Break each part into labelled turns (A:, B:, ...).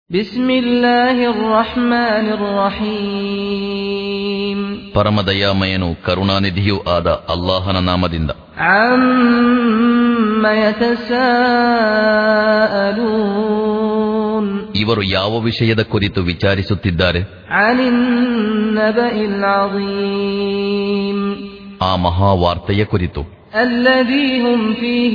A: بسم الله الرحمن الرحيم
B: ಪರಮದಯಾಮಯನು ಕರುಣಾನಿಧಿಯೂ ಆದ ಅಲ್ಲಾಹನ ನಾಮದಿಂದ
A: عم يتساءلون
B: ಇವರು ಯಾವ ವಿಷಯದ ಕುರಿತು ವಿಚಾರಿಸುತ್ತಿದ್ದಾರೆ
A: عن النبأ العظيم
B: ಆ ಮಹಾವಾರ್ತೆಯ ಕುರಿತು
A: الذي هم فيه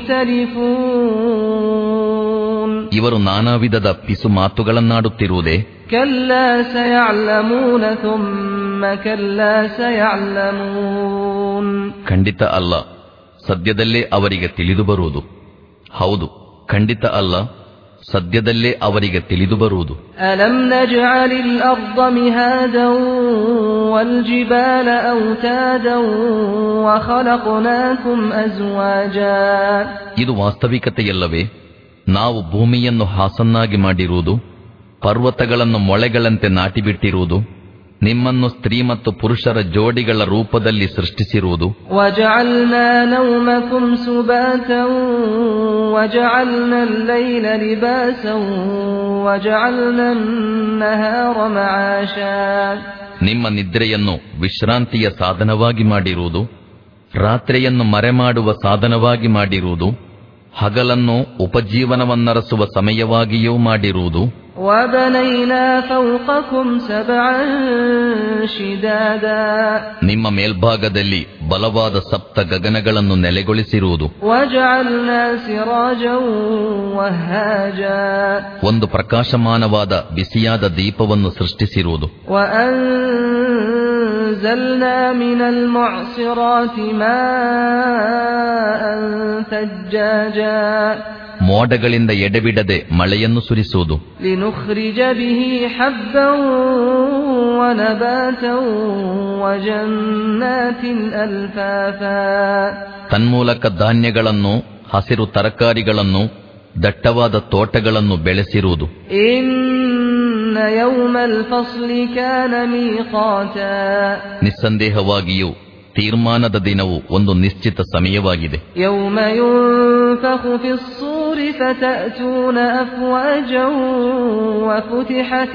A: مختلفون
B: ಇವರು ನಾನಾ ವಿಧದ ಪಿಸು ಮಾತುಗಳನ್ನಾಡುತ್ತಿರುವುದೇ
A: كلا سيعلمون ثم كلا سيعلمون
B: ಖಂಡಿತ ಅಲ್ಲ ಸದ್ಯದಲ್ಲೇ ಅವರಿಗೆ ತಿಳಿದು ಬರುವುದು ಹೌದು ಖಂಡಿತ ಅಲ್ಲ ಸದ್ಯದಲ್ಲೇ ಅವರಿಗೆ ತಿಳಿದು ಬರುವುದು
A: ألم نجعل الأرض مهادا والجبال أوتادا وخلقناكم أزواجا
B: ಇದು ವಾಸ್ತವಿಕತೆಯಲ್ಲವೇ ನಾವು ಭೂಮಿಯನ್ನು ಹಾಸನ್ನಾಗಿ ಮಾಡಿರುವುದು ಪರ್ವತಗಳನ್ನು ಮೊಳೆಗಳಂತೆ ನಾಟಿಬಿಟ್ಟಿರುವುದು ನಿಮ್ಮನ್ನು ಸ್ತ್ರೀ ಮತ್ತು ಪುರುಷರ ಜೋಡಿಗಳ ರೂಪದಲ್ಲಿ ಸೃಷ್ಟಿಸಿರುವುದು
A: وجعلنا نومكم سباتا وجعلنا الليل لباسا وجعلنا النهار معاشا
B: ನಿಮ್ಮ ನಿದ್ರೆಯನ್ನು ವಿಶ್ರಾಂತಿಯ ಸಾಧನವಾಗಿ ಮಾಡಿರುವುದು ರಾತ್ರಿಯನ್ನು ಮರೆಮಾಡುವ ಸಾಧನವಾಗಿ ಮಾಡಿರುವುದು ಹಗಲನ್ನು ಉಪಜೀವನವನ್ನರಸುವ ಸಮಯವಾಗಿಯೂ ಮಾಡಿರುವುದು
A: وبنينا فوقكم سبعا شدادا
B: ನಿಮ್ಮ ಮೇಲ್ಭಾಗದಲ್ಲಿ ಬಲವಾದ ಸಪ್ತ ಗಗನಗಳನ್ನು ನೆಲೆಗೊಳಿಸಿರುವುದು
A: وجعلنا سراجا وهاجا
B: ಒಂದು ಪ್ರಕಾಶಮಾನವಾದ ಬಿಸಿಯಾದ ದೀಪವನ್ನು ಸೃಷ್ಟಿಸಿರುವುದು
A: وأنزلنا من المعصرات ماء ثجاجا
B: ಮೋಡಗಳಿಂದ ಎಡೆಬಿಡದೆ ಮಳೆಯನ್ನು ಸುರಿಸುವುದು
A: لنخرج به حبا ونباتا وجنات ألفافا
B: ತನ್ಮೂಲಕ ಧಾನ್ಯಗಳನ್ನು ಹಸಿರು ತರಕಾರಿಗಳನ್ನು ದಟ್ಟವಾದ ತೋಟಗಳನ್ನು ಬೆಳೆಸಿರುವುದು
A: إن يوم الفصل كان ميقاتا
B: ನಿಸ್ಸಂದೇಹವಾಗಿಯೂ ತೀರ್ಮಾನದ ದಿನವು ಒಂದು ನಿಶ್ಚಿತ ಸಮಯವಾಗಿದೆ
A: يوم ينفخ في الصور فتأتون أفواجا وفتحت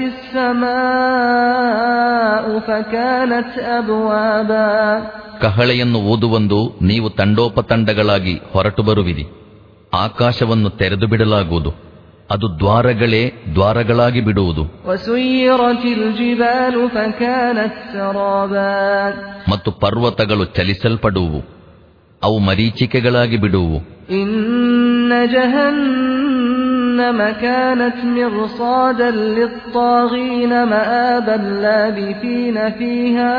A: السماء فكانت أبوابا
B: ಕಹಳೆಯನ್ನು ಊದುವಂದು ನೀವು ತಂಡೋಪತಂಡಗಳಾಗಿ ಹೊರಟು ಬರುವಿರಿ ಆಕಾಶವನ್ನು ತೆರೆದು ಬಿಡಲಾಗುವುದು ಅದು ದ್ವಾರಗಳೇ ದ್ವಾರಗಳಾಗಿ ಬಿಡುವುದು
A: وسيرت الجبال فكانت سرابا
B: ಮತ್ತು ಪರ್ವತಗಳು ಚಲಿಸಲ್ಪಡುವು ಅವು ಮರೀಚಿಕೆಗಳಾಗಿ ಬಿಡುವು
A: إن جهنم كانت مرصادا للطاغين مآبا لابثين فيها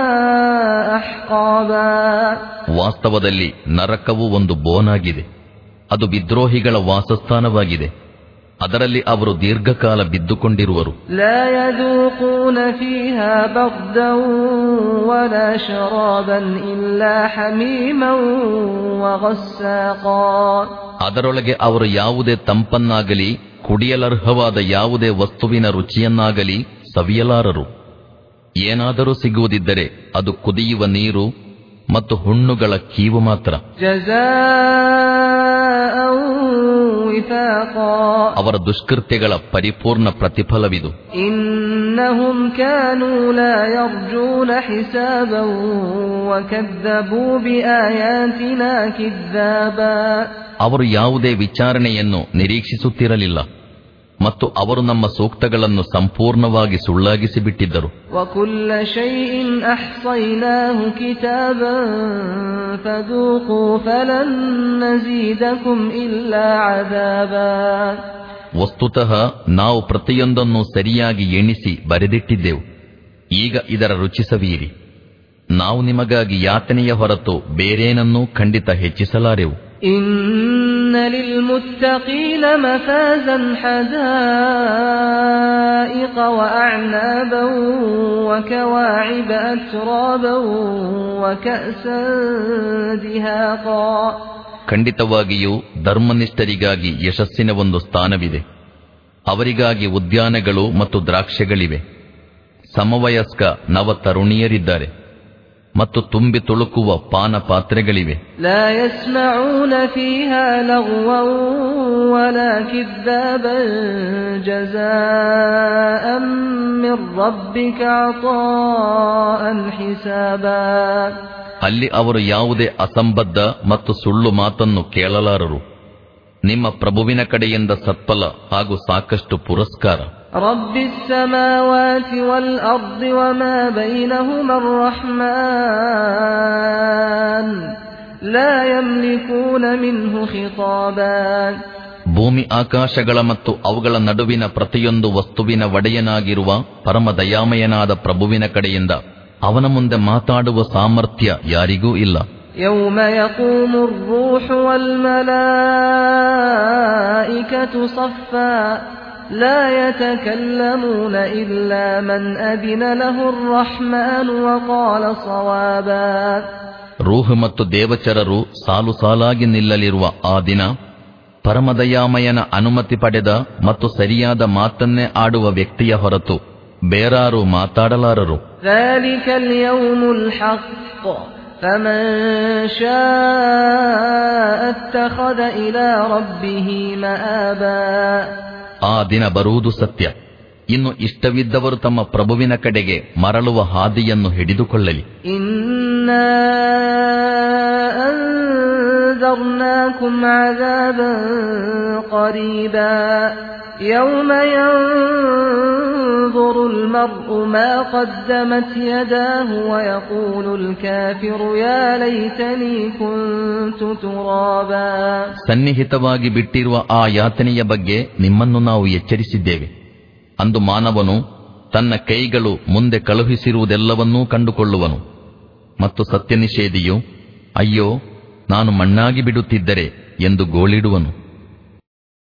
A: أحقابا
B: ವಾಸ್ತವದಲ್ಲಿ ನರಕವು ಒಂದು ಬೋನಾಗಿದೆ ಅದು ವಿದ್ರೋಹಿಗಳ ವಾಸಸ್ಥಾನವಾಗಿದೆ ಅದರಲ್ಲಿ ಅವರು ದೀರ್ಘಕಾಲ ಬಿದ್ದುಕೊಂಡಿರುವರು
A: لا يذوقون فيها بردا ولا شرابا إلا حميما وغساقا
B: ಅದರೊಳಗೆ ಅವರು ಯಾವುದೇ ತಂಪನ್ನಾಗಲಿ ಕುಡಿಯಲರ್ಹವಾದ ಯಾವುದೇ ವಸ್ತುವಿನ ರುಚಿಯನ್ನಾಗಲಿ ಸವಿಯಲಾರರು ಏನಾದರೂ ಸಿಗುವುದಿದ್ದರೆ ಅದು ಕುದಿಯುವ ನೀರು ಮತ್ತು ಹುಣ್ಣುಗಳ ಕೀವು ಮಾತ್ರ
A: جزاء وفاقا
B: ಅವರ ದುಷ್ಕೃತ್ಯಗಳ ಪರಿಪೂರ್ಣ ಪ್ರತಿಫಲವಿದು
A: إنهم كانوا لا يرجون حسابا وكذبوا بآياتنا كذابا
B: ಅವರು ಯಾವುದೇ ವಿಚಾರಣೆಯನ್ನು ನಿರೀಕ್ಷಿಸುತ್ತಿರಲಿಲ್ಲ ಮತ್ತು ಅವರು ನಮ್ಮ ಸೂಕ್ತಗಳನ್ನು ಸಂಪೂರ್ಣವಾಗಿ ಸುಳ್ಳಾಗಿಸಿ ಬಿಟ್ಟಿದ್ದರು
A: وكل شيء أحصيناه كتابا فذوقوا فلن نزيدكم إلا عذابا
B: ವಸ್ತುತಃ ನಾವು ಪ್ರತಿಯೊಂದನ್ನು ಸರಿಯಾಗಿ ಎಣಿಸಿ ಬರೆದಿಟ್ಟಿದ್ದೆವು ಈಗ ಇದರ ರುಚಿಸವೀರಿ ನಾವು ನಿಮಗಾಗಿ ಯಾತನೆಯ ಹೊರತು ಬೇರೇನನ್ನೂ ಖಂಡಿತ ಹೆಚ್ಚಿಸಲಾರೆವು
A: إن للمتقين مفازا حدائق وأعنابا وكواعب أترابا وكأسا دهاقا
B: ಖಂಡಿತವಾಗಿಯೂ ಧರ್ಮನಿಷ್ಠರಿಗಾಗಿ ಯಶಸ್ಸಿನ ಒಂದು ಸ್ಥಾನವಿದೆ ಅವರಿಗಾಗಿ ಉದ್ಯಾನಗಳು ಮತ್ತು ದ್ರಾಕ್ಷೆಗಳಿವೆ ಸಮವಯಸ್ಕ ನವ ತರುಣಿಯರಿದ್ದಾರೆ ಮತ್ತು ತುಂಬಿ ತುಳುಕುವ ಪಾನ ಪಾತ್ರೆಗಳಿವೆ
A: لا يسمعون فيها لغوا ولا كذابا جزاء من ربك عطاء حسابا
B: ಅಲ್ಲಿ ಅವರು ಯಾವುದೇ ಅಸಂಬದ್ಧ ಮತ್ತು ಸುಳ್ಳು ಮಾತನ್ನು ಕೇಳಲಾರರು ನಿಮ್ಮ ಪ್ರಭುವಿನ ಕಡೆಯಿಂದ ಸತ್ಫಲ ಹಾಗೂ ಸಾಕಷ್ಟು ಪುರಸ್ಕಾರ
A: رب السماوات والأرض وما بينهما الرحمن لا يملكون منه خطابا
B: ಭೂಮಿ ಆಕಾಶಗಳ ಮತ್ತು ಅವುಗಳ ನಡುವಿನ ಪ್ರತಿಯೊಂದು ವಸ್ತುವಿನ ಒಡೆಯನಾಗಿರುವ ಪರಮ ದಯಾಮಯನಾದ ಪ್ರಭುವಿನ ಕಡೆಯಿಂದ ಅವನ ಮುಂದೆ ಮಾತಾಡುವ ಸಾಮರ್ಥ್ಯ ಯಾರಿಗೂ ಇಲ್ಲ
A: يوم يقوم الروح والملائكة صفا لا يتكلمون إلا من أذن له الرحمن وقال صوابا
B: ರೂಹ್ ಮತ್ತು ದೇವಚರರು ಸಾಲು ಸಾಲಾಗಿ ನಿಲ್ಲಲಿರುವ ಆ ದಿನ ಪರಮದಯಾಮಯನ ಅನುಮತಿ ಪಡೆದ ಮತ್ತು ಸರಿಯಾದ ಮಾತನ್ನೇ ಆಡುವ ವ್ಯಕ್ತಿಯ ಹೊರತು ಬೇರಾರು ಮಾತಾಡಲಾರರು
A: ذلك اليوم الحق فمن شاء اتخذ إلى ربه مآبا
B: ಆ ದಿನ ಬರುವುದು ಸತ್ಯ ಇನ್ನು ಇಷ್ಟವಿದ್ದವರು ತಮ್ಮ ಪ್ರಭುವಿನ ಕಡೆಗೆ ಮರಳುವ ಹಾದಿಯನ್ನು ಹಿಡಿದುಕೊಳ್ಳಲಿ
A: إنا أنذرناكم عذابا قريبا يوم ينظر المرء ما قدمت يداه ويقول الكافر يا ليتني كنت ترابا
B: ಸನ್ನಿಹಿತವಾಗಿ ಬಿಟ್ಟಿರುವ ಆ ಯಾತನೆಯ ಬಗ್ಗೆ ನಿಮ್ಮನ್ನು ನಾವು ಎಚ್ಚರಿಸಿದ್ದೇವೆ ಅಂದು ಮಾನವನು ತನ್ನ ಕೈಗಳು ಮುಂದೆ ಕಳುಹಿಸಿರುವುದೆಲ್ಲವನ್ನೂ ಕಂಡುಕೊಳ್ಳುವನು ಮತ್ತು ಸತ್ಯನಿಷೇಧಿಯು ಅಯ್ಯೋ ನಾನು ಮಣ್ಣಾಗಿ ಬಿಡುತ್ತಿದ್ದರೆ ಎಂದು ಗೋಳಿಡುವನು